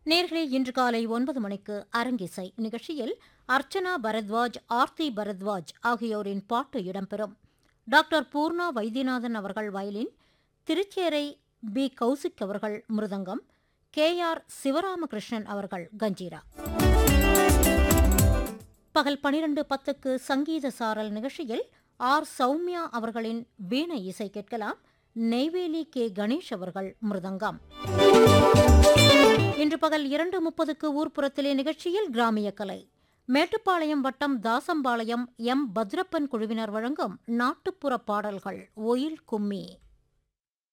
நேர்களே இன்று காலை ஒன்பது மணிக்கு அரங்கிசை நிகழ்ச்சியில் அர்ச்சனா பரத்வாஜ் ஆர்த்தி பரத்வாஜ் ஆகியோரின் பாட்டு இடம்பெறும் டாக்டர் பூர்ணா வைத்தியநாதன் அவர்கள் வயலின் திருச்சேரை பி கௌசிக் அவர்கள் மிருதங்கம் கே ஆர் சிவராமகிருஷ்ணன் அவர்கள் கஞ்சீரா பகல் பனிரெண்டு பத்துக்கு சங்கீத சாரல் நிகழ்ச்சியில் ஆர் சௌமியா அவர்களின் வீணை இசை கேட்கலாம் நெய்வேலி கே கணேஷ் அவர்கள் மிருதங்கம் இன்று பகல் இரண்டு முப்பதுக்கு ஊர்ப்புறத்திலே நிகழ்ச்சியில் கிராமிய கலை மேட்டுப்பாளையம் வட்டம் தாசம்பாளையம் எம் பத்ரப்பன் குழுவினர் வழங்கும் நாட்டுப்புற பாடல்கள் ஒயில் கும்மி